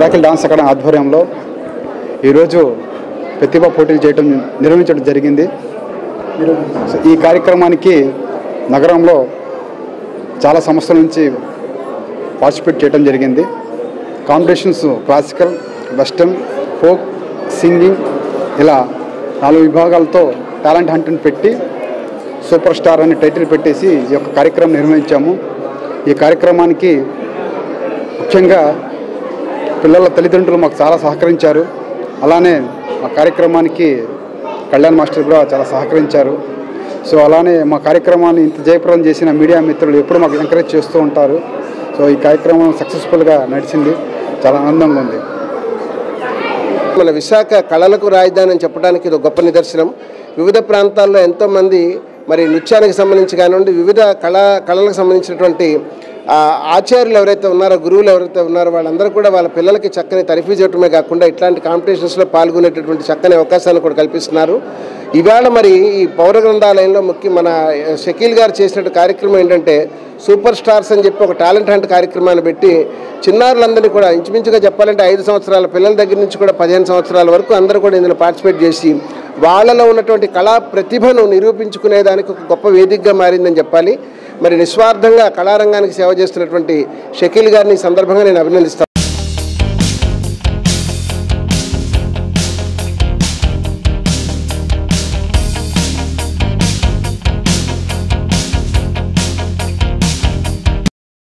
సరాకిల్ dance academy ఆధ్వర్యంలో ఈరోజు ప్రతిభా పోటీలు చేయడం నిర్వహించడం జరిగింది సో ఈ కార్యక్రమానికి నగరంలో చాలా సంవత్సరాల నుంచి పార్టిసిపేట్ చేయడం జరిగింది competitions classical western folk singing ఇలా నాలుగు విభాగాలతో టాలెంట్ హంట్ని పెట్టి సూపర్ స్టార్ అని టైటిల్ పెట్టేసి ఈ యొక్క కార్యక్రమం నిర్వహించాము ఈ కార్యక్రమానికి ముఖ్యంగా పిల్లల తల్లిదండ్రులు మాకు చాలా సహకరించారు అలానే మా కార్యక్రమానికి కళ్యాణ్ మాస్టర్ కూడా చాలా సహకరించారు సో అలానే మా కార్యక్రమాన్ని ఇంత జయప్రదం చేసిన మీడియా మిత్రులు ఎప్పుడు మాకు ఎంకరేజ్ చేస్తూ ఉంటారు సో ఈ కార్యక్రమం సక్సెస్ఫుల్గా నడిచింది చాలా ఆనందంగా ఉంది మన విశాఖ కళలకు రాజధాని అని చెప్పడానికి ఇది ఒక గొప్ప నిదర్శనం వివిధ ప్రాంతాల్లో ఎంతోమంది మరి నృత్యానికి సంబంధించి కానివ్వండి వివిధ కళా కళలకు సంబంధించినటువంటి ఆ, ఆచార్యులు ఎవరైతే ఉన్నారో గురువులు ఎవరైతే ఉన్నారో వాళ్ళందరూ కూడా వాళ్ళ పిల్లలకి చక్కని తరఫీ చేయటమే కాకుండా ఇట్లాంటి కాంపిటీషన్స్లో పాల్గొనేటటువంటి చక్కని అవకాశాన్ని కూడా కల్పిస్తున్నారు ఇవాళ మరి ఈ పౌర గ్రంథాలయంలో ముఖ్య మన షకీల్ గారు చేసినట్టు కార్యక్రమం ఏంటంటే సూపర్ స్టార్స్ అని చెప్పి ఒక టాలెంట్ హంట్ కార్యక్రమాన్ని పెట్టి చిన్నారులందరినీ కూడా ఇంచుమించుగా చెప్పాలంటే ఐదు సంవత్సరాల పిల్లల దగ్గర నుంచి కూడా పదిహేను సంవత్సరాల వరకు అందరూ కూడా ఇందులో పార్టిసిపేట్ చేసి వాళ్ళలో ఉన్నటువంటి కళా ప్రతిభను నిరూపించుకునేదానికి ఒక గొప్ప వేదికగా మారిందని చెప్పాలి మరి నిస్వార్థంగా కళారంగానికి సేవ చేస్తున్నటువంటి షకీల్ గారిని ఈ సందర్భంగా నేను అభినందిస్తాను